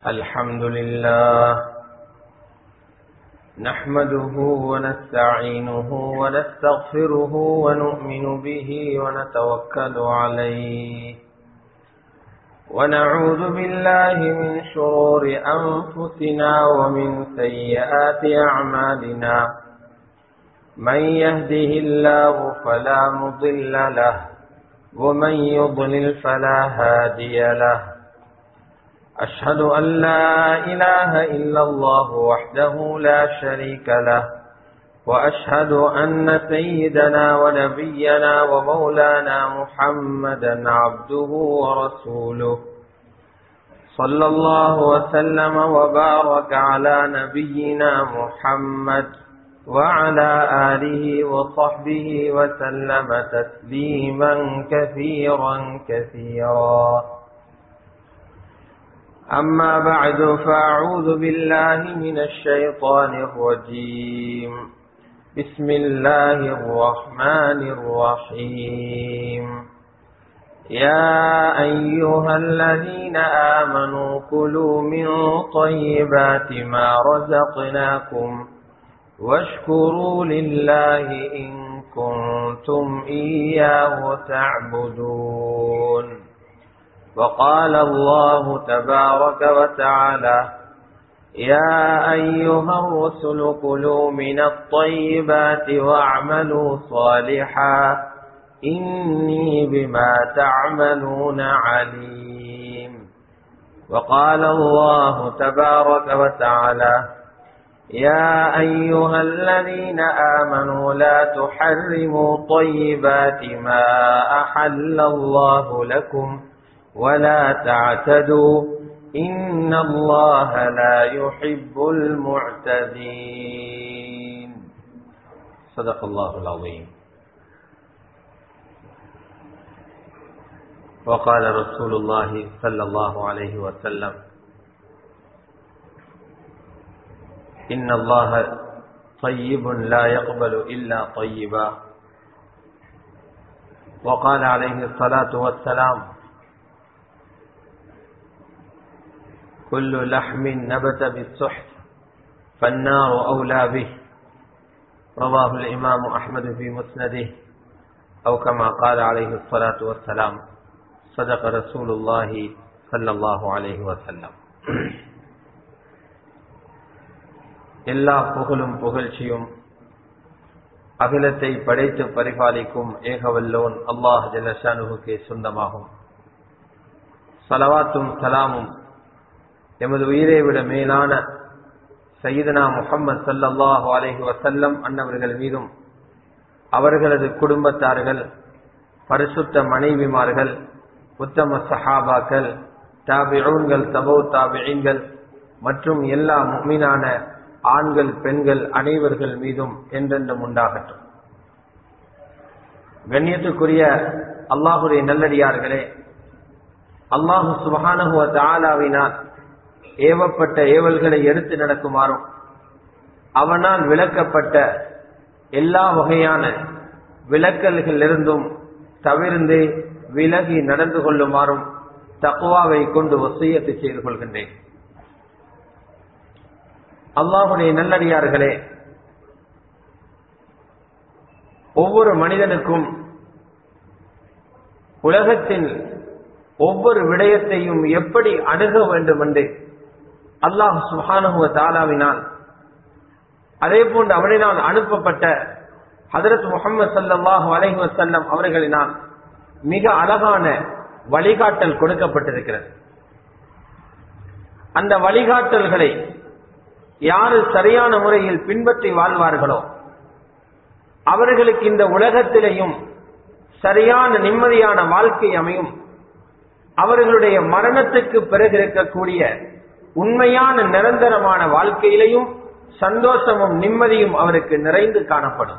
الحمد لله نحمده ونستعينه ونستغفره ونؤمن به ونتوكل عليه ونعوذ بالله من شرور أنفسنا ومن سيئات أعمالنا من يهده الله فلا مضل له ومن يضلل فلا هادي له أشهد أن لا إله إلا الله وحده لا شريك له وأشهد أن سيدنا ونبينا ومولانا محمدا عبده ورسوله صلى الله وسلم وبارك على نبينا محمد وعلى آله وصحبه وسلم تسليما كثيرا كثيرا أما بعد فأعوذ بالله من الشيطان الرجيم بسم الله الرحمن الرحيم يا أيها الذين آمنوا كلوا من طيبات ما رزقناكم واشكروا لله إن كنتم إياه تعبدون وقال الله تبارك وتعالى يا أيها الرسل كلوا من الطيبات واعملوا صالحا إني بما تعملون عليم وقال الله تبارك وتعالى يا أيها الذين آمنوا لا تحرموا طيبات ما أحل الله لكم ولا تعتدوا إن الله لا يحب المعتدين صدق الله العظيم وقال رسول الله صلى الله عليه وسلم إن الله طيب لا يقبل إلا طيبا وقال عليه الصلاة والسلام كل لحم نبت بالسحت فالنار أولى به رواه الإمام أحمد في مسنده أو كما قال عليه الصلاة والسلام صدق رسول الله صلى الله عليه وسلم எல்லா புகழும் புகழ்ச்சியும் அகிலத்தை படைத்து பரிபாலிக்கும் ஏகவல்லோன் அல்லாஹ் ஜலஷானுகே சொந்தமாகும் சலவாத்தும் சலாமும் எமது உயிரை விட மேலான சையதனா முகம்மது சல்லாஹு அலஹி வசல்லம் அன்னவர்கள் மீதும் அவர்களது குடும்பத்தார்கள் பரிசுத்த மனைவிமார்கள் உத்தம சஹாபாக்கள் தாபிஊன்கள் தபோ தாபிகள் மற்றும் எல்லா முக்மீனான ஆண்கள் பெண்கள் அனைவர்கள் மீதும் என்றென்றும் உண்டாகட்டும் கண்ணியத்துக்குரிய அல்லாஹுடைய நல்லடியார்களே அல்லாஹு சுபஹானகுவ தாலாவினால் ஏவப்பட்ட ஏவல்களை எடுத்து நடக்குமாறும் அவனால் விளக்கப்பட்ட எல்லா வகையான விளக்கல்களிலிருந்தும் தவிர்ந்து விலகி நடந்து கொள்ளுமாறும் தக்குவாவை கொண்டு வசியத்தை செய்து கொள்கின்றேன் அல்லாஹுடைய நல்லடியார்களே ஒவ்வொரு மனிதனுக்கும் உலகத்தின் ஒவ்வொரு விடயத்தையும் எப்படி அணுக வேண்டும் என்று அல்லாஹ் சுஹானுவ தாலாவினால் அதே போன்று அவனினால் அனுப்பப்பட்ட ஹதரத் முகமது சல்லாஹூ அலஹி வசல்லம் அவர்களினால் மிக அழகான வழிகாட்டல் கொடுக்கப்பட்டிருக்கிறது அந்த வழிகாட்டல்களை யாரு சரியான முறையில் பின்பற்றி வாழ்வார்களோ அவர்களுக்கு இந்த உலகத்திலேயும் சரியான நிம்மதியான வாழ்க்கை அமையும் அவர்களுடைய மரணத்துக்கு பிறகு இருக்கக்கூடிய உண்மையான நிரந்தரமான வாழ்க்கையிலையும் சந்தோஷமும் நிம்மதியும் அவருக்கு நிறைந்து காணப்படும்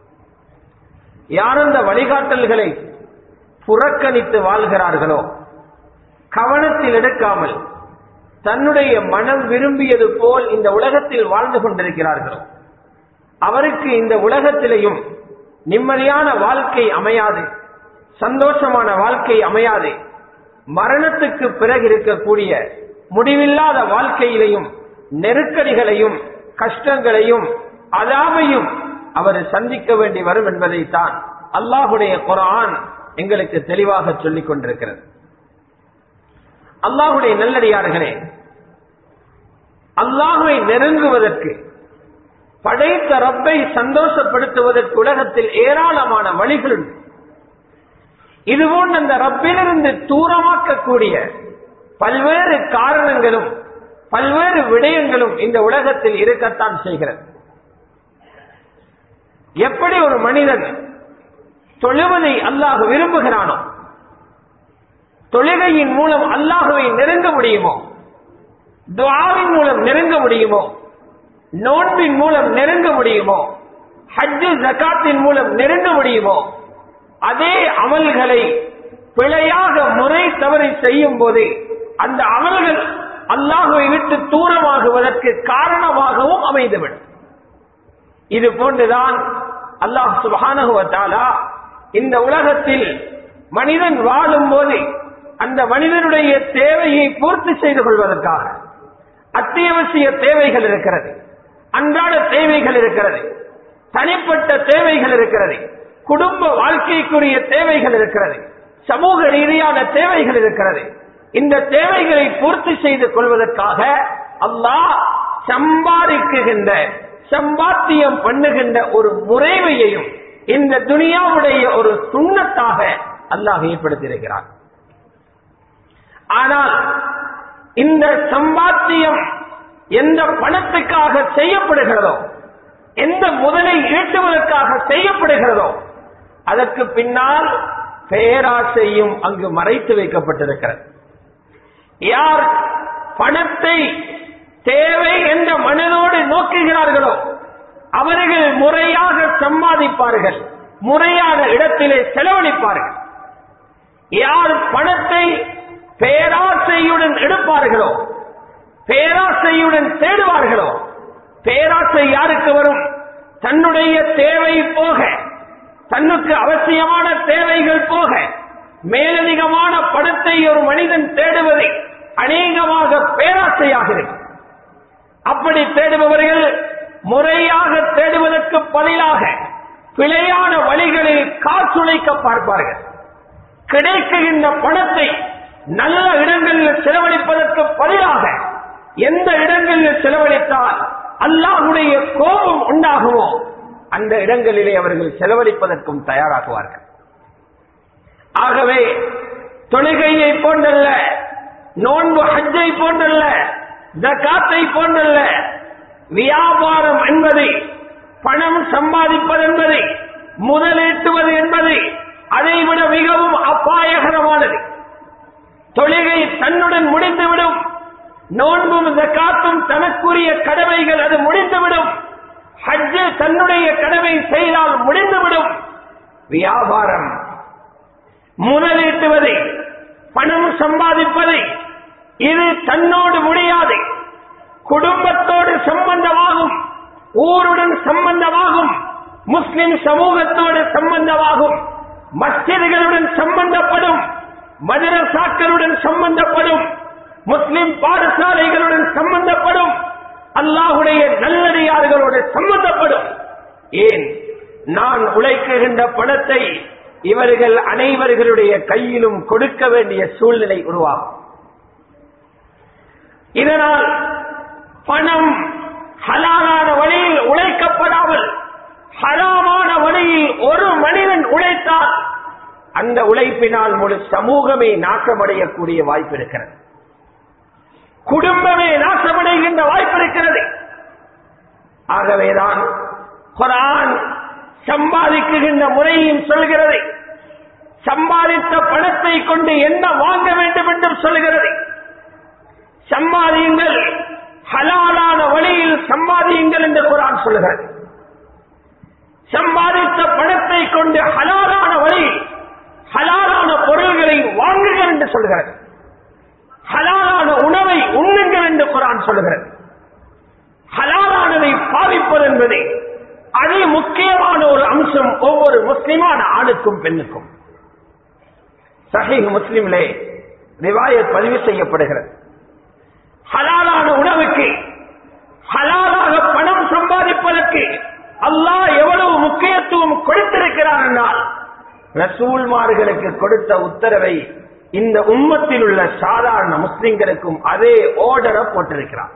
யார் அந்த வழிகாட்டல்களை புறக்கணித்து வாழ்கிறார்களோ கவனத்தில் எடுக்காமல் தன்னுடைய மனம் விரும்பியது போல் இந்த உலகத்தில் வாழ்ந்து கொண்டிருக்கிறார்களோ அவருக்கு இந்த உலகத்திலேயும் நிம்மதியான வாழ்க்கை அமையாது சந்தோஷமான வாழ்க்கை அமையாது மரணத்துக்கு பிறகு இருக்கக்கூடிய முடிவில்லாத வாழ்க்கையிலையும் நெருக்கடிகளையும் கஷ்டங்களையும் அதாவையும் அவர் சந்திக்க வேண்டி வரும் என்பதைத்தான் அல்லாஹுடைய குரான் எங்களுக்கு தெளிவாக சொல்லிக் கொண்டிருக்கிறது அல்லாஹுடைய நல்லடியார்களே அல்லாஹுவை நெருங்குவதற்கு படைத்த ரப்பை சந்தோஷப்படுத்துவதற்கு உலகத்தில் ஏராளமான வழிகள் உண்டு இதுபோன்ற அந்த ரப்பிலிருந்து தூரமாக்கக்கூடிய பல்வேறு காரணங்களும் பல்வேறு விடயங்களும் இந்த உலகத்தில் இருக்கத்தான் செய்கிறது எப்படி ஒரு மனிதன் தொழுவதை அல்லாஹ் விரும்புகிறானோ தொழுகையின் மூலம் அல்லாஹுவை நெருங்க முடியுமோ துவாவின் மூலம் நெருங்க முடியுமோ நோன்பின் மூலம் நெருங்க முடியுமோ ஹஜ்ஜு ஜக்காத்தின் மூலம் நெருங்க முடியுமோ அதே அமல்களை பிழையாக முறை தவறி செய்யும் போது அந்த அமல்கள் அல்லாஹுவை விட்டு தூரமாகுவதற்கு காரணமாகவும் அமைந்துவிடும் இது போன்றுதான் அல்லாஹ் சுபானுவத்தாலா இந்த உலகத்தில் மனிதன் வாழும் போது அந்த மனிதனுடைய தேவையை பூர்த்தி செய்து கொள்வதற்காக அத்தியாவசிய தேவைகள் இருக்கிறது அன்றாட தேவைகள் இருக்கிறது தனிப்பட்ட தேவைகள் இருக்கிறது குடும்ப வாழ்க்கைக்குரிய தேவைகள் இருக்கிறது சமூக ரீதியான தேவைகள் இருக்கிறது இந்த தேவைகளை பூர்த்தி செய்து கொள்வதற்காக அல்லாஹ் சம்பாதிக்குகின்ற சம்பாத்தியம் பண்ணுகின்ற ஒரு முறைமையையும் இந்த துனியாவுடைய ஒரு சுண்ணத்தாக அல்லாஹ் ஏற்படுத்தியிருக்கிறார் ஆனால் இந்த சம்பாத்தியம் எந்த பணத்துக்காக செய்யப்படுகிறதோ எந்த முதலை ஈட்டுவதற்காக செய்யப்படுகிறதோ அதற்கு பின்னால் பேராசையும் அங்கு மறைத்து வைக்கப்பட்டிருக்கிறது யார் பணத்தை தேவை என்ற மனதோடு நோக்குகிறார்களோ அவர்கள் முறையாக சம்பாதிப்பார்கள் முறையான இடத்திலே செலவழிப்பார்கள் யார் பணத்தை பேராசையுடன் எடுப்பார்களோ பேராசையுடன் தேடுவார்களோ பேராசை யாருக்கு வரும் தன்னுடைய தேவை போக தன்னுக்கு அவசியமான தேவைகள் போக மேலதிகமான பணத்தை ஒரு மனிதன் தேடுவதை அநேகமாக பேராசையாக இருக்கும் அப்படி தேடுபவர்கள் முறையாக தேடுவதற்கு பதிலாக பிழையான வழிகளில் காசுழைக்க பார்ப்பார்கள் கிடைக்கின்ற பணத்தை நல்ல இடங்களில் செலவழிப்பதற்கு பதிலாக எந்த இடங்களில் செலவழித்தால் அல்லாஹுடைய கோபம் உண்டாகுமோ அந்த இடங்களிலே அவர்கள் செலவழிப்பதற்கும் தயாராகுவார்கள் ஆகவே தொழுகையை போன்றல்ல நோன்பு ஹஜ்ஜை போன்றல்ல ஜக்காத்தை போன்றல்ல வியாபாரம் என்பதை பணம் சம்பாதிப்பது என்பதை முதலீட்டுவது என்பது அதைவிட மிகவும் அபாயகரமானது தொழுகை தன்னுடன் முடிந்துவிடும் நோன்பும் ஜக்காத்தும் தனக்குரிய கடமைகள் அது முடிந்துவிடும் ஹஜ்ஜு தன்னுடைய கடமை செய்தால் முடிந்துவிடும் வியாபாரம் முதலீட்டுவதை பணம் சம்பாதிப்பதை இது தன்னோடு முடியாது குடும்பத்தோடு சம்பந்தமாகும் ஊருடன் சம்பந்தமாகும் முஸ்லிம் சமூகத்தோடு சம்பந்தமாகும் மஸ்ஜிதுகளுடன் சம்பந்தப்படும் மதரசாக்களுடன் சம்பந்தப்படும் முஸ்லிம் பாடசாலைகளுடன் சம்பந்தப்படும் அல்லாஹுடைய நல்லடியார்களோடு சம்பந்தப்படும் ஏன் நான் உழைக்குகின்ற பணத்தை இவர்கள் அனைவர்களுடைய கையிலும் கொடுக்க வேண்டிய சூழ்நிலை உருவாகும் இதனால் பணம் ஹலாலான வழியில் உழைக்கப்படாமல் ஹராமான வழியில் ஒரு மனிதன் உழைத்தால் அந்த உழைப்பினால் முழு சமூகமே நாசமடையக்கூடிய வாய்ப்பு இருக்கிறது குடும்பமே நாசமடைகின்ற வாய்ப்பு இருக்கிறது ஆகவேதான் குரான் சம்பாதிக்குகின்ற முறையும் சொல்கிறது சம்பாதித்த பணத்தை கொண்டு என்ன வாங்க வேண்டும் என்றும் சொல்கிறது சம்பாதியுங்கள் ஹலாலான வழியில் சம்பாதியுங்கள் என்று குரான் சொல்லுகிறது சம்பாதித்த பணத்தை கொண்டு ஹலாலான வழியில் ஹலாலான பொருள்களை வாங்குங்கள் என்று சொல்கிறது ஹலாலான உணவை உண்ணுங்கள் என்று குரான் சொல்லுகிறது ஹலாலானதை பாவிப்பது என்பது அது முக்கியமான ஒரு அம்சம் ஒவ்வொரு முஸ்லிமான ஆணுக்கும் பெண்ணுக்கும் சஹீஹ் முஸ்லிம்லே ரிவாயத் பதிவு செய்யப்படுகிறது ஹலாலான உணவுக்கு ஹலாலாக பணம் சம்பாதிப்பதற்கு அல்லாஹ் எவ்வளவு முக்கியத்துவம் கொடுத்திருக்கிறார் என்றால் ரசூல்மார்களுக்கு கொடுத்த உத்தரவை இந்த உம்மத்தில் உள்ள சாதாரண முஸ்லிம்களுக்கும் அதே ஓர்டரை போட்டிருக்கிறார்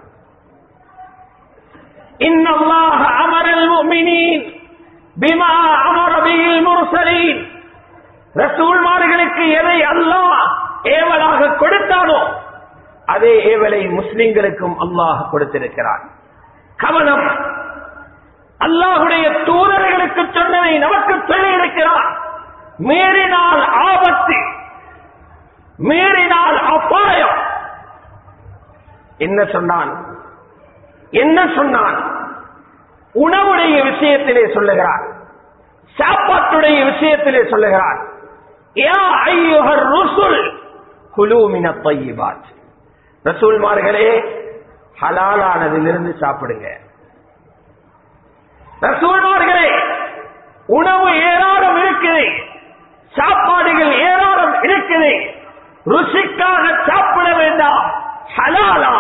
إن الله أمر المؤمنين بما أمر به المرسلين ரசூல்மார்களுக்கு எதை அல்லாஹ் ஏவலாக கொடுத்தானோ அதே ஏவலை முஸ்லிம்களுக்கும் அல்லாஹ் கொடுத்திருக்கிறார் கவனம் அல்லாஹுடைய தூதர்களுக்கு சொன்னதை நமக்கு சொல்லி இருக்கிறார் மீறினால் ஆபத்து மீறினால் அபாயம் என்ன சொன்னான் என்ன சொன்னான் உணவுடைய விஷயத்திலே சொல்லுகிறார் சாப்பாட்டுடைய விஷயத்திலே சொல்லுகிறார் யா ஐயுகர் ருசுல் குலூமின பையிபாத் ரசூல்மார்களே ஹலாலானதிலிருந்து சாப்பிடுங்க ரசூல்மார்களே உணவு ஏராளம் இருக்குது சாப்பாடுகள் ஏராளம் இருக்குது ருசிக்காக சாப்பிட வேண்டாம் ஹலாலா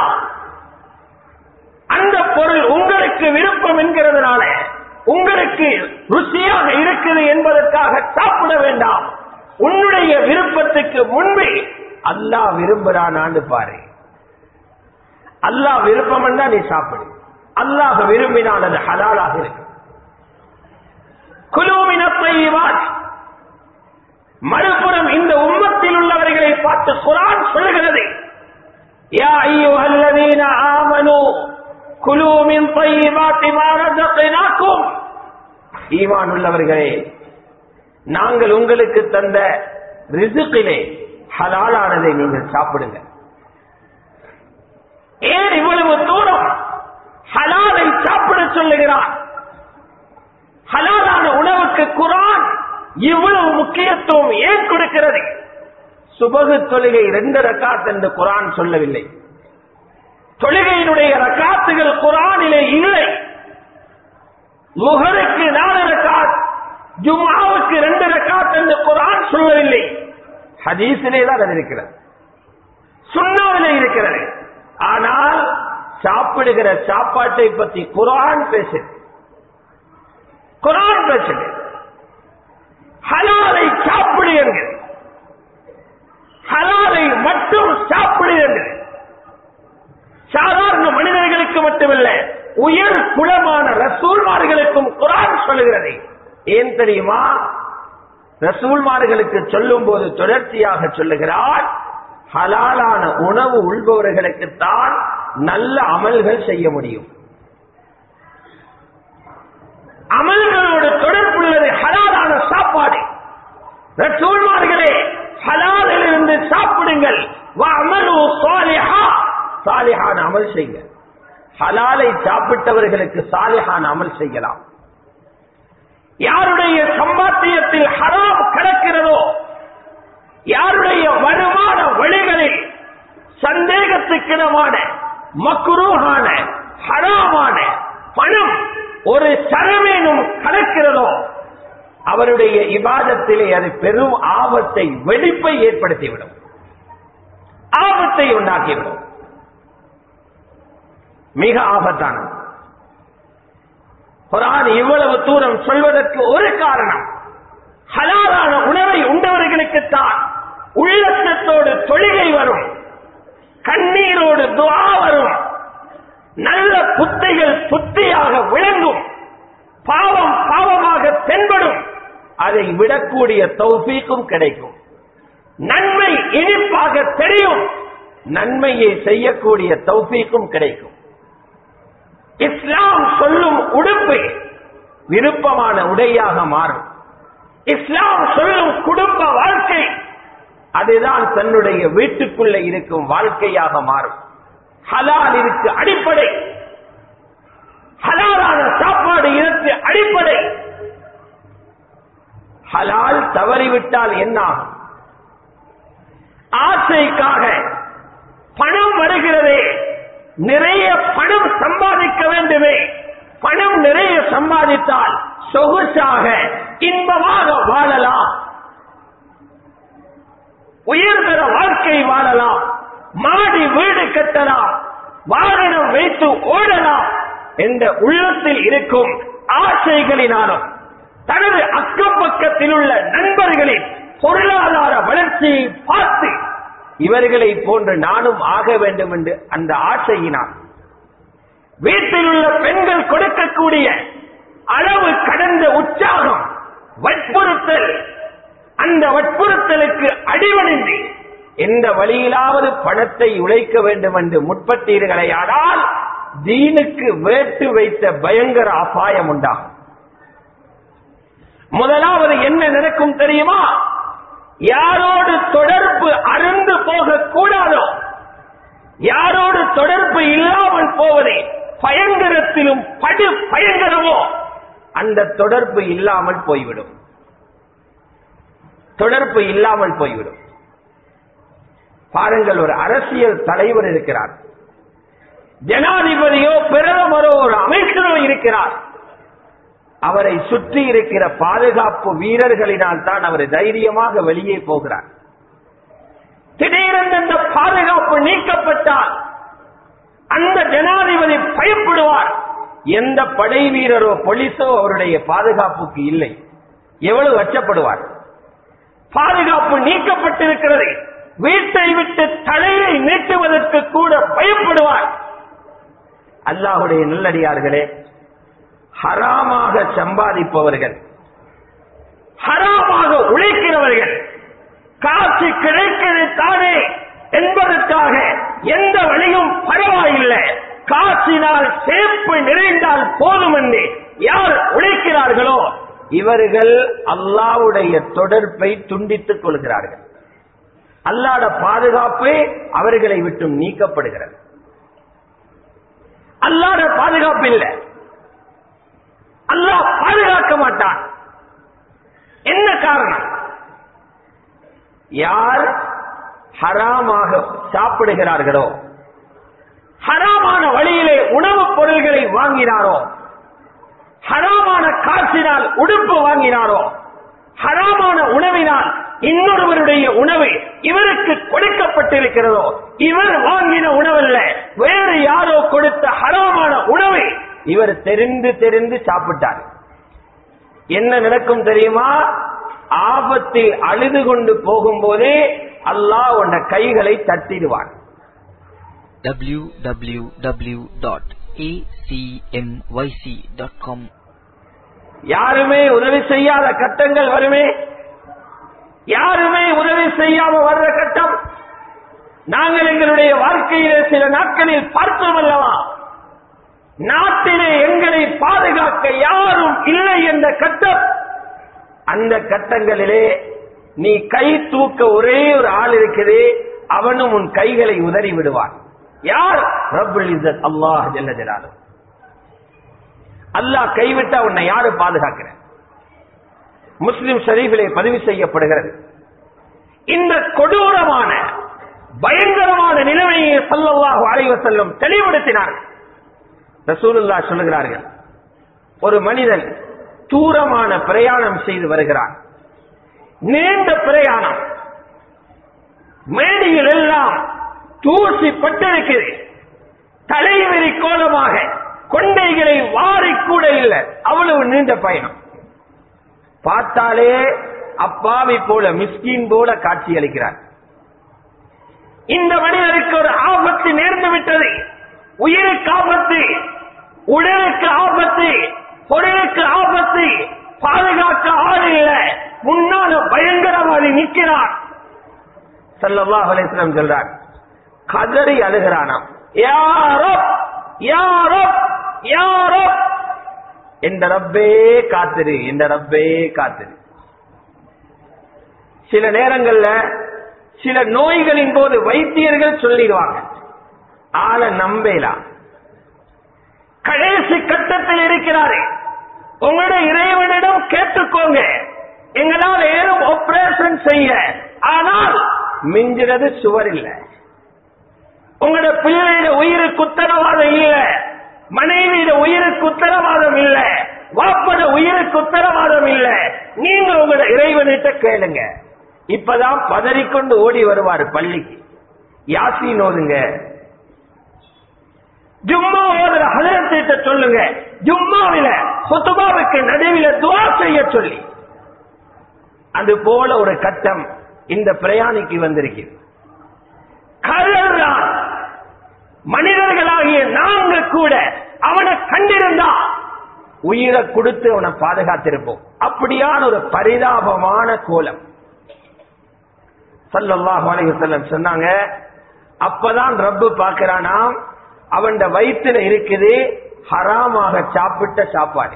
அந்த பொருள் உங்களுக்கு விருப்பம் என்கிறதுனால உங்களுக்கு ருசியாக இருக்குது என்பதற்காக சாப்பிட வேண்டாம் உன்னுடைய விருப்பத்துக்கு முன்பு அல்லாஹ் விரும்புறானான்னு பாரு அல்லாஹ் விருப்பம் என்றா நீ சாப்பிடு அல்லாஹ் விரும்பினால் அது ஹலாலாக இருக்கு குலூமினத்தை மறுபுறம் இந்த உம்மத்தில் உள்ளவர்களை பார்த்து குரான் சொல்லுகிறது யா ஐயுஹல்லதீன ஆமனு குலு மின் طيبات ما رزقناكم ஈமான் உள்ளவர்களே நாங்கள் உங்களுக்கு தந்த ரிசுக்கிலே ஹலாலானதை நீங்கள் சாப்பிடுங்க ஏன் இவ்வளவு தூரம் ஹலாலை சாப்பிட சொல்லுகிறான் ஹலாலான உணவுக்கு குரான் இவ்வளவு முக்கியத்துவம் ஏன் கொடுக்கிறது சுபகு தொழுகை ரெண்டு ரக்காத் என்று குரான் சொல்லவில்லை தொழுகையினுடைய ரக்காத்துகள் குரானிலே இல்லை முகருக்கு நாலு ரக்காத் ஜும்மாவுக்கு ரெண்டு ரக்காத் என்று குரான் சொல்லவில்லை ஹதீஸிலே தான் அது இருக்கிறது சுண்ணாவிலே இருக்கிறது ஆனால் சாப்பிடுகிற சாப்பாட்டை பற்றி குரான் பேசுது குரான் பேசுது ஹலாலை சாப்பிடுங்கள் ஹலாலை மட்டும் சாப்பிடுங்கள் சாதாரண மனிதர்களுக்கு மட்டுமல்ல உயர் குலமான ரசூல்மார்களுக்கும் குரான் சொல்லுகிறது ஏன் தெரியுமா ரசூல்மார்களுக்கு சொல்லும் போது தொடர்ச்சியாக சொல்லுகிறார் ஹலாலான உணவு உள்பவர்களுக்குத்தான் நல்ல அமல்கள் செய்ய முடியும் அமல்களோடு தொடர்புள்ளது ஹலாலான சாப்பாடு ரசூல்மார்களே ஹலாலிலிருந்து சாப்பிடுங்கள் அமலு சாலிஹா சாலிஹான அமல் செய்யுங்க ஹலாலை சாப்பிட்டவர்களுக்கு சாலிஹான அமல் செய்யலாம் யாருடைய சம்பாத்தியத்தில் ஹராம் கிடக்கிறதோ யாருடைய வருமான வழிகளில் சந்தேகத்துக்கிடமான மக்குரூகான ஹராமான பணம் ஒரு சரமேனும் கலக்கிறதோ அவருடைய இபாதத்திலே அது பெரும் ஆபத்தை வெடிப்பை ஏற்படுத்திவிடும் ஆபத்தை உண்டாக்கிவிடும் மிக ஆபத்தானது குரான் இவ்வளவு தூரம் சொல்வதற்கு ஒரு காரணம் ஹலாலான உணவை உண்டவர்களுக்குத்தான் உள்ளத்தோடு தொழுகை வரும் கண்ணீரோடு துவா வரும் நல்ல புத்தைகள் புத்தியாக விளங்கும் பாவம் பாவமாக தென்படும் அதை விடக்கூடிய தௌஃபீக்கும் கிடைக்கும் நன்மை இனிப்பாக தெரியும் நன்மையை செய்யக்கூடிய தௌஃபீக்கும் கிடைக்கும் இஸ்லாம் சொல்லும் உடுப்பு விருப்பமான உடையாக மாறும் இஸ்லாம் சொல்லும் குடும்ப வாழ்க்கை அதுதான் தன்னுடைய வீட்டுக்குள்ள இருக்கும் வாழ்க்கையாக மாறும் ஹலால் இருக்கு அடிப்படை ஹலாலான சாப்பாடு இதற்கு அடிப்படை ஹலால் தவறிவிட்டால் என்ன ஆகும் ஆசைக்காக பணம் வருகிறதே நிறைய பணம் சம்பாதிக்க வேண்டுமே பணம் நிறைய சம்பாதித்தால் சொகுசாக இன்பமாக வாழலாம் உயர்தர வாழ்க்கை வாழலாம் மாடி வீடு கட்டலாம் வாகனம் வைத்து ஓடலாம் என்ற உள்ளத்தில் இருக்கும் ஆசைகளினாலும் தனது அக்கம் பக்கத்தில் உள்ள நண்பர்களின் பொருளாதார வளர்ச்சியை பார்த்து இவர்களை போன்று நானும் ஆக வேண்டும் என்று அந்த ஆசையினால் வீட்டில் உள்ள பெண்கள் கொடுக்கக்கூடிய அளவு கடந்த உற்சாகம் வற்புறுத்தல் அந்த வற்புறுத்தலுக்கு அடிவணிந்து எந்த வழியிலாவது பணத்தை உழைக்க வேண்டும் என்று முற்பட்டீர்களேயானால் தீனுக்கு வேட்டு வைத்த பயங்கர அபாயம் உண்டாகும் முதலாவது என்ன நடக்கும் தெரியுமா யாரோடு தொடர்பு அருந்து போக கூடாதோ யாரோடு தொடர்பு இல்லாமல் போவதே பயங்கரத்திலும் படு பயங்கரமோ அந்த தொடர்பு இல்லாமல் போய்விடும் தொடர்பு இல்லாமல் போய்விடும் பாருங்கள் ஒரு அரசியல் தலைவர் இருக்கிறார் ஜனாதிபதியோ பிரதமரோ ஒரு அமைச்சரோ இருக்கிறார் அவரை சுற்றி இருக்கிற பாதுகாப்பு வீரர்களினால் தான் அவர் தைரியமாக வெளியே போகிறார் திடீரென்று அந்த பாதுகாப்பு நீக்கப்பட்டால் அந்த ஜனாதிபதி பயப்படுவார் எந்த படை வீரரோ போலீஸோ அவருடைய பாதுகாப்புக்கு இல்லை எவ்வளவு அச்சப்படுவார் பாதுகாப்பு நீக்கப்பட்டிருக்கிறது வீட்டை விட்டு தலையை நீட்டுவதற்கு கூட பயப்படுவார் அல்லாஹுடைய நல்லடியார்களே ஹராமாக சம்பாதிப்பவர்கள் ஹராமாக உழைக்கிறவர்கள் காசு கிடைக்கிறது தானே என்பதற்காக எந்த வழியும் பரவாயில்லை காசினால் சேப்பு நிறைந்தால் போதும் என்று யார் உழைக்கிறார்களோ இவர்கள் அல்லாவுடைய தொடர்பை துண்டித்துக் கொள்கிறார்கள் அல்லாட பாதுகாப்பு அவர்களை விட்டும் நீக்கப்படுகிறது அல்லாட பாதுகாப்பு இல்லை அல்லாஹ் பாதுகாக்க மாட்டான் என்ன காரணம் யார் ஹராமாக சாப்பிடுகிறார்களோ ஹராமான வழியிலே உணவுப் பொருள்களை வாங்கினாரோ ஹராமான காசினால் உடுப்பு வாங்கினாரோ ஹராமான உணவினால் இன்னொருவருடைய உணவு இவருக்கு கொடுக்கப்பட்டிருக்கிறதோ இவர் வாங்கின உணவல்ல வேறு யாரோ கொடுத்த ஹராமான உணவை இவர் தெரிந்து தெரிந்து சாப்பிட்டார் என்ன நடக்கும் தெரியுமா ஆபத்தில் அழுது கொண்டு போகும்போதே அல்லாஹ் உன்ன கைகளை தட்டிடுவான் www.acmyc.com யாருமே உதவி செய்யாத கட்டங்கள் வருமே யாருமே உதவி செய்யாம வர்ற கட்டம் நாங்கள் எங்களுடைய வாழ்க்கையிலே சில நாட்களில் பார்த்தோம் அல்லவா நாட்டிலே எங்களை பாதுகாக்க யாரும் இல்லை என்ற கட்டம் அந்த கட்டங்களிலே நீ கை தூக்க ஒரே ஒரு ஆள் இருக்குது அவனும் உன் கைகளை உதறி விடுவான் யார் ரப்புல் இஸ்ஸத் அல்லாஹ் ஜல்ல ஜலாலுஹு அல்லாஹ் கைவிட்டா உன்னை யாரு பாதுகாக்கிற முஸ்லிம் ஷரீஃபிலே பதிவு செய்யப்படுகிறது இந்த கொடூரமான பயங்கரமான நிலைமையை சல்லல்லாஹு அலைஹி வஸல்லம் தெளிவுபடுத்தினார்கள் ரசூலுல்லா சொல்லுகிறார்கள் ஒரு மனிதன் தூரமான பிரயாணம் செய்து வருகிறான் நீண்ட பிரயாணம் மேடையில் எல்லாம் தூசி பட்டிருக்கிறது தலைவரி கோலமாக கொண்டைகளை வாரி கூட இல்லை அவ்வளவு நீண்ட பயணம் பார்த்தாலே அப்பாவி போல மிஸ்கின் போல காட்சி அளிக்கிறார் இந்த மனிதருக்கு ஒரு ஆபத்து நேர்ந்து விட்டது உயிருக்கு ஆபத்து உடலுக்கு ஆபத்து பொருளுக்கு ஆபத்து பாதுகாக்க ஆள் இல்ல முன்னால பயங்கரவாதி நிற்கிறார் சல்லல்லாஹு அலைஹி வஸல்லம் சொல்றார் கதறி அழுகிறானாம் யாரோ யாரோ யாரோ இந்த ரப்பே காத்திரு இந்த ரப்பே காத்திரு சில நேரங்கள்ல சில நோய்களின் போது வைத்தியர்கள் சொல்லிடுவாங்க ஆளை நம்பலாம் கடைசி கட்டத்தில் இருக்கிறாரு உங்களுடைய இறைவனிடம் கேட்டுக்கோங்க எங்களால் ஏதும் ஆபரேஷன் செய்ய ஆனால் மிஞ்சினது சுவர் இல்லை உங்களோட பிள்ளையோட உயிருக்கு உத்தரவாதம் இல்ல மனைவியோட உயிருக்கு உத்தரவாதம் இல்ல வாப்பட உயிருக்கு உத்தரவாதம் இல்ல நீங்க உங்களோட இறைவனிட்ட கேளுங்க இப்பதான் பதறிக்கொண்டு ஓடி வருவார் பள்ளிக்கு யாசின் ஓதுங்க ஜும்மா ஓதுற ஹதரத்திட்ட சொல்லுங்க ஜும்மாவில குத்துபாவுக்கு நடுவில துவா செய்ய சொல்லி அது போல ஒரு கட்டம் இந்த பிரயாணிக்கு வந்திருக்கிறது கதறான் மனிதர்களாகிய நாங்க கூட அவனை கண்டிருந்தா உயிரை கொடுத்து அவனை பாதுகாத்திருப்போம் அப்படியான ஒரு பரிதாபமான கோலம் சல்லல்லாஹு அலைஹி வஸல்லம் சொன்னாங்க அப்பதான் ரப்பு பார்க்கிறானாம் அவன் வயிற்றுல இருக்குது ஹராமாக சாப்பிட்ட சாப்பாடு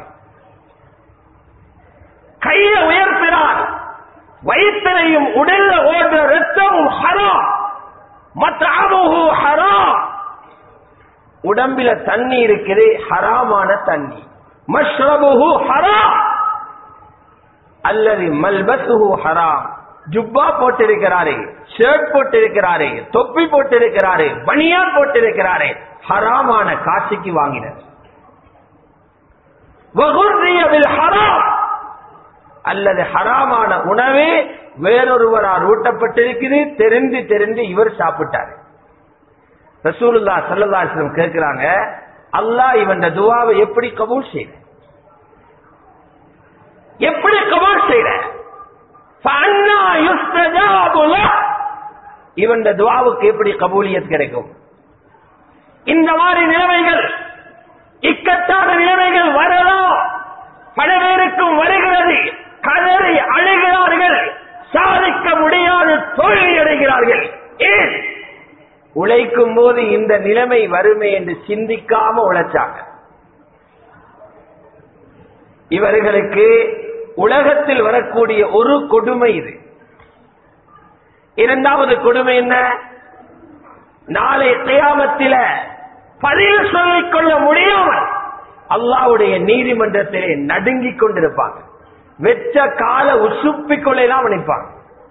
கைய உயர்த்தினான் வயிற்றிலையும் உடல்ல ஓடுற ரத்தமும் ஹராம் மத்தாமுகு ஹராம் உடம்பில தண்ணி இருக்குது ஹராமான தண்ணி மஷ்ரபுஹு ஹராம் அல்லது மல்பசுஹு ஹராம் ஜுப்பா போட்டிருக்கிறாரே ஷர்ட் போட்டிருக்கிறாரே தொப்பி போட்டிருக்கிறாரே பனியான் போட்டிருக்கிறாரே ஹராமான காட்சிக்கு வாங்கினர் வகுர்ரிய பில் ஹராம் அல்லது ஹராமான உணவே வேறொருவரால் ஊட்டப்பட்டிருக்குது தெரிந்து தெரிந்து இவர் சாப்பிட்டார் ரசூலுல்லா சல்லல்லாஹு கேட்கிறாங்க அல்லாஹ் இவன் துவாவை எப்படி கபூல் செய்த எப்படி கபூல் செய்த ஃபஅன்னா யுஸ்தஜாபு லஹ். இவன் துவாவுக்கு எப்படி கபூலியத் கிடைக்கும் இந்த மாதிரி நிலைமைகள் இக்கட்டான நிலைமைகள் வரலாம் பல பேருக்கும் வருகிறது கதறி அழுகிறார்கள் சாதிக்க முடியாது தோல்வி அடைகிறார்கள் ஏன் உழைக்கும் போது இந்த நிலைமை வருமே என்று சிந்திக்காம உழைச்சாங்க இவர்களுக்கு உலகத்தில் வரக்கூடிய ஒரு கொடுமை இது இரண்டாவது கொடுமை என்ன நாளை கியாமத்தில பதில் சொல்லிக் கொள்ள முடியாமல் அல்லாவுடைய நீதிமன்றத்திலே நடுங்கிக் கொண்டிருப்பாங்க வெச்ச கால உசுப்பிக் கொள்ளலாம் நினைப்பாங்க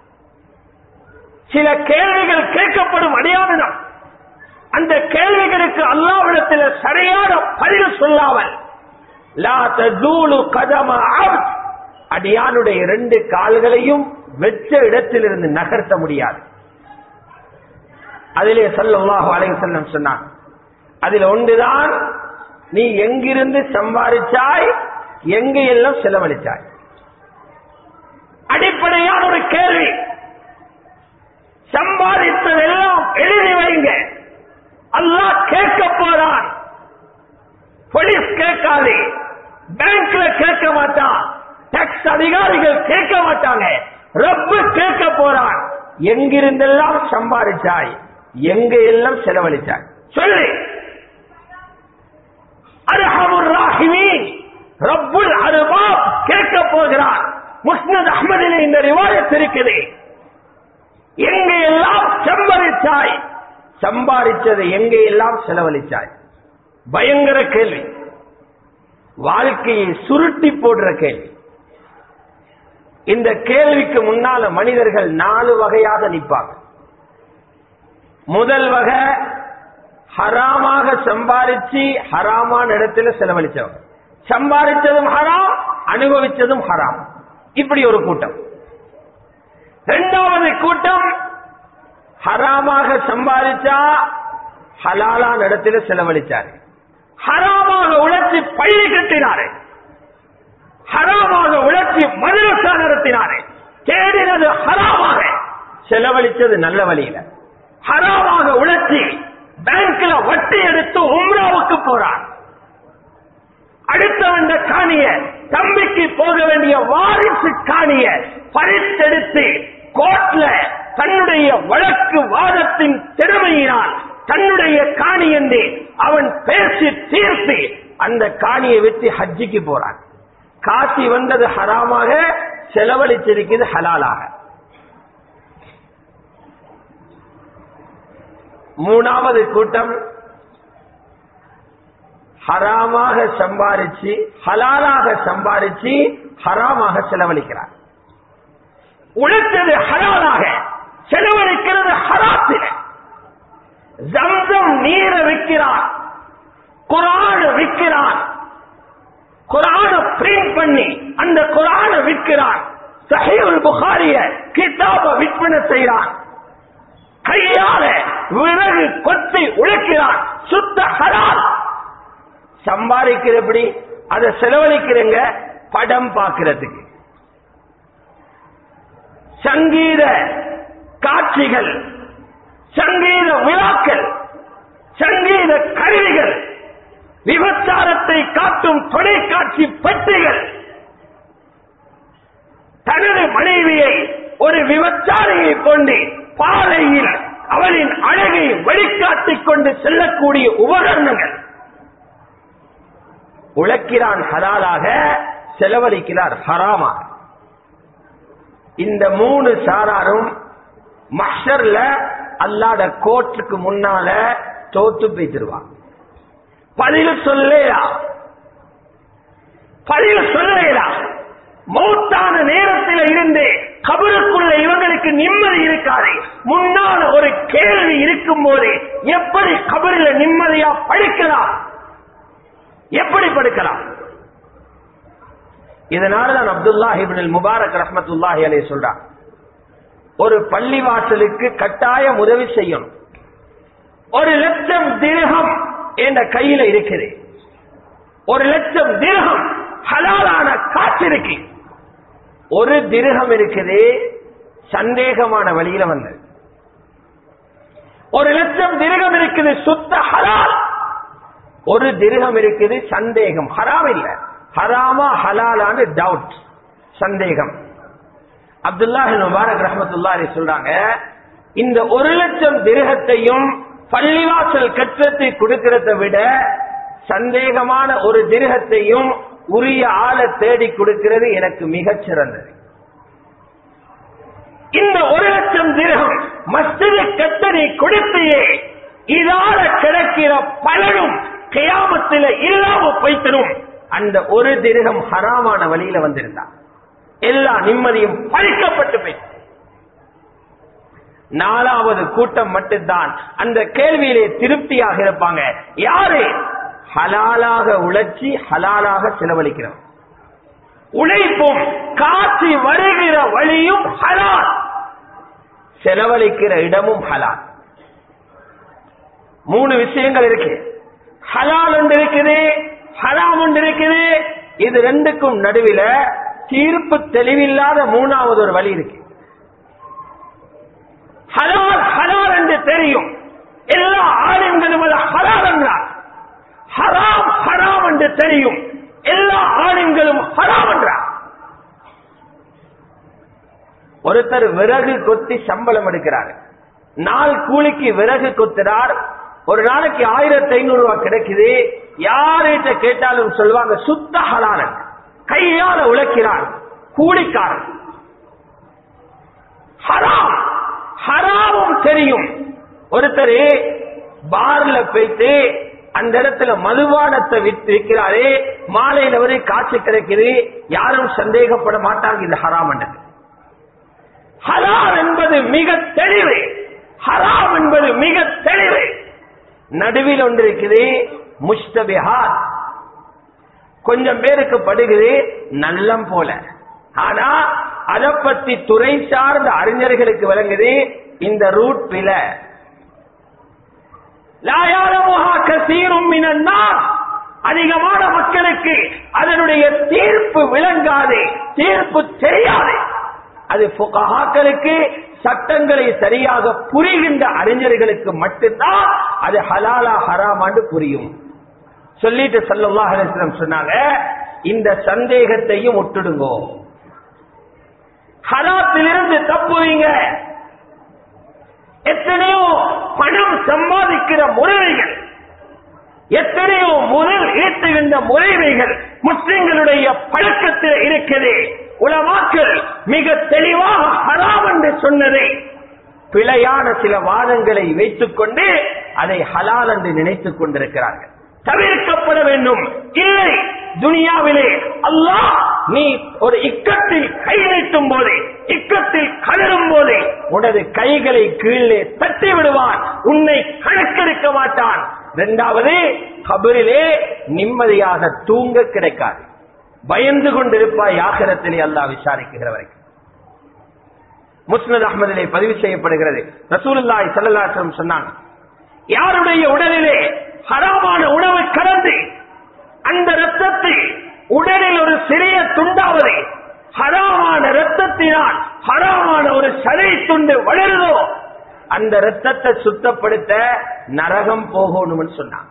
சில கேள்விகள் கேட்கப்படும் அடையாளம் அந்த கேள்விகளுக்கு அல்லாவிடத்தில் சரியான பதில் சொல்லாமல் லா ததூலு கதம அப்த். அடியானுடைய இரண்டு கால்களையும் வெச்ச இடத்திலிருந்து நகர்த்த முடியாது அதிலே சல்லல்லாஹு அலைஹி வஸல்லம் சொன்னான் அதில் ஒன்றுதான் நீ எங்கிருந்து சம்பாதிச்சாய் எங்க எல்லாம் செலவழிச்சாய் அடிப்படையான ஒரு கேள்வி சம்பாதித்ததெல்லாம் எழுதி வைங்க அல்லாஹ் கேட்க போறான் போலீஸ் கேட்காது பேங்க்ல கேட்க மாட்டான் டாக்ஸ் அதிகாரிகள் கேட்க மாட்டாங்க ரப்பு கேட்க போறான் எங்கிருந்தெல்லாம் சம்பாதிச்சாய் எங்க எல்லாம் செலவழிச்சாய் சொல்லு அர்ஹமுர் ராஹிமீன் ரப்புல் அர்பாப் கேட்க போகிறான் முஸ்னத் அஹ்மதிலே இந்த ரிவாயத் இருக்குது எங்க எல்லாம் சம்பாதிச்சாய் சம்பாதிச்சதை எங்க எல்லாம் செலவழிச்சாய் பயங்கர கேள்வி வாழ்க்கையை சுருட்டி போடுற கேள்வி இந்த கேள்விக்கு முன்னால மனிதர்கள் நாலு வகையாக நிற்பாங்க முதல் வகை ஹராமாக சம்பாதிச்சு ஹராமான இடத்துல செலவழிச்சவங்க சம்பாதிச்சதும் ஹராம் அனுபவிச்சதும் ஹராம் இப்படி ஒரு கூட்டம் இரண்டாவது கூட்டம் ஹராமாக சம்பாதிச்சா ஹலாலான இடத்துல செலவழிச்சாரு ஹராமாக உழைச்சி பள்ளி கட்டினாரு ஹராமாக உழைச்சி மதுரசா நடத்தினாரு தேடினது ஹராமாக செலவழிச்சது நல்ல வழியில ஹராமாக உழைச்சி பேங்க்ல வட்டி எடுத்து உம்ராவுக்கு போறான் அடுத்தவன் காணிய தம்பிக்கு போக வேண்டிய வாரிசு காணிய பறித்தெடுத்து கோர்ட்ல தன்னுடைய வழக்கு வாதத்தின் திறமையினால் தன்னுடைய காணி என்று அவன் பேசி தீர்த்து அந்த காணியை வச்சு ஹஜ்ஜிக்கு போறான் காசி வந்தது ஹராமாக செலவழிச்சிருக்கிறது ஹலாலாக மூணாவது கூட்டம் ஹராமாக சம்பாரிச்சு ஹலாலாக சம்பாரிச்சு ஹராமாக செலவழிக்கிறார் உழைத்தது ஹலாலாக செலவழிக்கிறது ஹராத்தில் ஜம்சம் நீரை விற்கிறான் குரான விற்கிறான் குரான பிரிண்ட் பண்ணி அந்த குரான விற்கிறான் சஹீல் புகாரிய கிதாப விற்பனை செய்கிறான் கையால விறகு கொத்தி உழைக்கிறான் சுத்த ஹலால் சம்பாதிக்கிற எப்படி அதை செலவழிக்கிறங்க படம் பார்க்கிறதுக்கு சங்கீத காட்சிகள் சங்கீத விழாக்கள் சங்கீத கருவிகள் விபச்சாரத்தை காட்டும் தொலைக்காட்சி பெட்டிகள் தனது மனைவியை ஒரு விபச்சாரியை கொண்டு பாதையில் அவளின் அழகை வெளிக்காட்டிக் கொண்டு செல்லக்கூடிய உபகரணங்கள் உழைக்கிறான் ஹலாலாக செலவழிக்கிறார் ஹராமாக இந்த மூணு சாராரும் மஷர்ல அல்லாத கோர்ட்டுக்கு முன்னால தோத்து பேசிடுவான் பதில் சொல்லேடா பதில் சொல்லேடா மௌத்தான நேரத்தில் இருந்து கபருக்குள்ள இவங்களுக்கு நிம்மதி இருக்காது முன்னால ஒரு கேள்வி இருக்கும் போது எப்படி கபரில் நிம்மதியா படிக்கலாம் எப்படி படுக்கலாம் இதனாலதான் அப்துல்லா இபின் முபாரக் ரஹமத்துல்லாஹி அலே சொல்றான் ஒரு பள்ளிவாசலுக்கு கட்டாயம் உதவி செய்யணும் ஒரு லட்சம் திரகம் என்ற கையில இருக்குது ஒரு லட்சம் திரகம் ஹலாலான காற்று இருக்கு ஒரு திரகம் இருக்குது சந்தேகமான வழியில வந்தது ஒரு லட்சம் திரகம் இருக்குது சுத்த ஹலால் ஒரு திரகம் இருக்குது சந்தேகம் ஹராம் இல்ல ஹராமா ஹலாலான்னு டவுட் சந்தேகம் அப்துல்லா முபாரக் ரஹமத்துல்லாரி சொல்றாங்க இந்த ஒரு லட்சம் திருகத்தையும் பள்ளிவாசல் கற்றத்தை கொடுக்கிறத விட சந்தேகமான ஒரு திருகத்தையும் உரிய ஆளை தேடி கொடுக்கிறது எனக்கு மிகச் சிறந்தது இந்த ஒரு லட்சம் திருகம் மஸ்ஜிது கத்தனை கொடுத்தையே இதால கிடைக்கிற பலனும் கியாமத்தில் இல்லாம போய்த்தரும் அந்த ஒரு திருகம் ஹராமான வழியில வந்திருந்தா எல்லா நிம்மதியும் பறிக்கப்பட்டு போயிட்டு நாலாவது கூட்டம் மட்டும்தான் அந்த கேள்வியிலே திருப்தியாக இருப்பாங்க யாரு ஹலாலாக உழைச்சி ஹலாலாக செலவழிக்கிறோம் உழைப்பும் காட்சி வருகிற வழியும் ஹலால் செலவழிக்கிற இடமும் ஹலால் மூணு விஷயங்கள் இருக்கு ஹலால் ஒன்று இருக்குது ஹராம் ஒன்று இருக்குது இது ரெண்டுக்கும் நடுவில் தீர்ப்பு தெளிவில்லாத மூணாவது ஒரு வழி இருக்கு ஹலால் ஹலால் என்று தெரியும் எல்லா ஆளுங்களும் அது ஹலால் என்றார் ஹராம் ஹராம் என்று தெரியும் எல்லா ஆளுங்களும் ஹராம் என்றார் ஒருத்தர் விறகு கொத்தி சம்பளம் எடுக்கிறார் நாள் கூலிக்கு விறகு கொத்துறார் ஒரு நாளைக்கு ஆயிரத்தி ஐநூறு ரூபாய் கிடைக்குது யார்கிட்ட கேட்டாலும் சொல்லுவாங்க சுத்த ஹலாலன் கையால உழைக்கிறார் கூலிக்காரன் ஹராம் ஹராமும் தெரியும் ஒருத்தர் பார்ல போயிட்டு அந்த இடத்துல மதுபானத்தை வித்து விற்கிறாரே மாலையில வரை காட்சி கிடைக்குது யாரும் சந்தேகப்பட மாட்டாங்க இது ஹராம் என்றது ஹலால் என்பது மிக தெளிவு ஹராம் என்பது மிக தெளிவு நடுவில் ஒன்று இருக்குது முஷ்டபிஹார் கொஞ்சம் பேருக்கு படுகிறது நல்லம் போல ஆனா அதை பத்தி துறை சார்ந்த அறிஞர்களுக்கு விளங்குது இந்த ரூட் பில அதிகமான மக்களுக்கு அதனுடைய தீர்ப்பு விளங்காது தீர்ப்பு தெரியாது அது புகாக்களுக்கு சட்டங்களை சரியாக புரிகின்ற அறிஞர்களுக்கு மட்டும்தான் அது ஹலாலா ஹராமாண்டு புரியும் சொல்லிட்டு சல்லல்லாஹ் அலிஸ்லம் சொன்னாங்க இந்த சந்தேகத்தையும் விட்டுடுங்கோ ஹராத்திலிருந்து தப்புவீங்க எத்தனையோ பணம் சம்பாதிக்கிற முறைகள் எத்தனையோ முதல் ஈட்டுகின்ற முறைமைகள் முஸ்லிம்களுடைய பழக்கத்தில் இருக்கிறது உலமாக்கள் மிக தெளிவாக ஹராம் என்று சொன்னதை பிழையான சில வாதங்களை வைத்துக் கொண்டு அதை ஹலால் என்று நினைத்துக் கொண்டிருக்கிறார்கள் தவிர்க்கப்பட வேண்டும் இல்லை துனியாவிலே அல்லாஹ் நீ ஒரு இக்கத்தில் கை நீட்டும் போது இக்கத்தில் கலரும் போது உனது கைகளை கீழே தட்டி விடுவான் உன்னை கணக்கெடுக்க மாட்டான் இரண்டாவது கபரிலே நிம்மதியாக தூங்க கிடைக்காது பயந்து கொண்டிருப்பாய் ஆகிரத்திலே அல்லாஹ் விசாரிக்கிற வரைக்கும் முஸ்னத் அஹமதிலே பதிவு செய்யப்படுகிறது ரசூலுல்லாஹி ஸல்லல்லாஹு அலைஹி வஸல்லம் சொன்னாங்க யாருடைய உடலிலே ஹராமான உணவு கலந்து அந்த ரத்தத்தை உடலில் ஒரு சிறிய துண்டாவது ஹராமான ரத்தத்தினால் ஹராமான ஒரு சதை துண்டு வளருதோ அந்த ரத்தத்தை சுத்தப்படுத்த நரகம் போகணும்னு சொன்னாங்க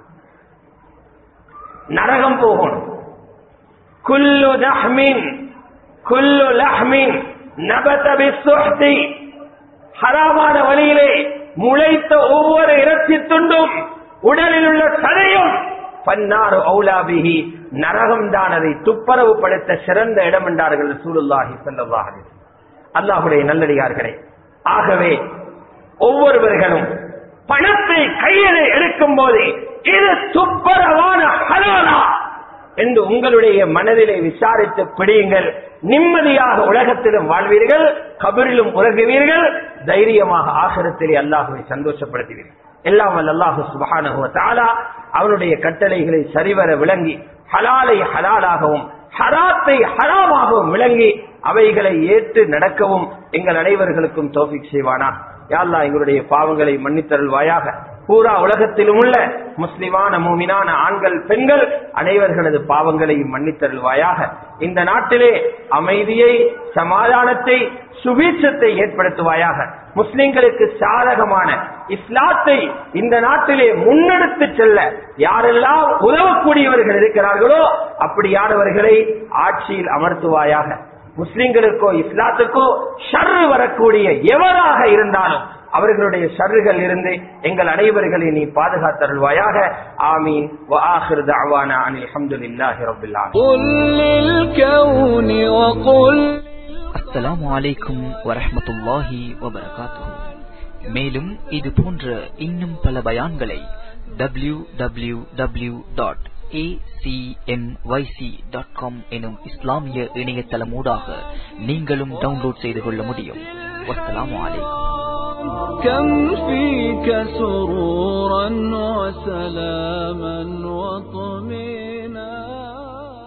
நரகம் போகணும் குல்லு லஹ்மின் குல்லு லஹ்மின் நபத பிஸ்ஸுஹ்தி ஹராமான வழியிலே முளைத்த ஒவ்வொரு இறைச்சி துண்டும் உடலில் உள்ள சதையும் பன்னாறு ஔலாபிஹி நரகம் தான் அதை துப்பரவு படுத்த சிறந்த இடம் என்றார்கள் சூலுல்லாஹி ஸல்லல்லாஹு அலைஹி வஸல்லம். அல்லாஹ்வுடைய நல்லடியார்களே ஆகவே ஒவ்வொருவர்களும் பணத்தை கையிலே எடுக்கும் போது இது துப்பரவான ஹலாலா என்று உங்களுடைய மனதிலே விசாரித்து பிடியுங்கள் நிம்மதியாக உலகத்திலும் வாழ்வீர்கள் கபரிலும் உறங்குவீர்கள் தைரியமாக ஆகரத்திலே அல்லாஹுவை சந்தோஷப்படுத்துவீர்கள் எல்லாம் வல்ல அல்லாஹு சுபஹானஹு வ தஆலா அவனுடைய கட்டளைகளை சரிவர விளங்கி ஹலாலை ஹலாலாகவும் ஹராத்தை ஹராமாகவும் விளங்கி அவைகளை ஏற்று நடக்கவும் எங்கள் அனைவர்களுக்கும் தோஃபிக் செய்வானா யாழ்லா எங்களுடைய பாவங்களை மன்னித்தருள்வாயாக பூரா உலகத்திலும் உள்ள முஸ்லிமான மூமினான ஆண்கள் பெண்கள் அனைவர்களது பாவங்களையும் மன்னித்தருள்வாயாக இந்த நாட்டிலே அமைதியை சமாதானத்தை சுபீட்சத்தை ஏற்படுத்துவாயாக முஸ்லிம்களுக்கு சாதகமான இஸ்லாத்தை இந்த நாட்டிலே முன்னெடுத்து செல்ல யாரெல்லாம் உதவக்கூடியவர்கள் இருக்கிறார்களோ அப்படியானவர்களை ஆட்சியில் அமர்த்துவாயாக முஸ்லிம்களுக்கோ இஸ்லாத்துக்கோ ஷர்ரு வரக்கூடிய எவராக இருந்தாலும் அவர்களுடைய ஷர்றுகள் இருந்து எங்கள் அனைவர்களை நீ பாதுகாத்தருள்வாயாக ஆமீன் وآخر دعوانا عن الحمد لله رب العالمين قل للكون وقل அஸ்ஸலாமு அலைக்கும் வரஹ்மத்துல்லாஹி வபரகாத்துஹு மேலும் இது போன்ற இன்னும் பல பயான்களை டபிள்யூ டபிள்யூ டபிள்யூ டாட் எனும் இஸ்லாமிய இணையதளமூடாக நீங்களும் டவுன்லோட் செய்து கொள்ள முடியும் வஸ்ஸலாமு அலைக்கும் كم فيك سرورا وسلاما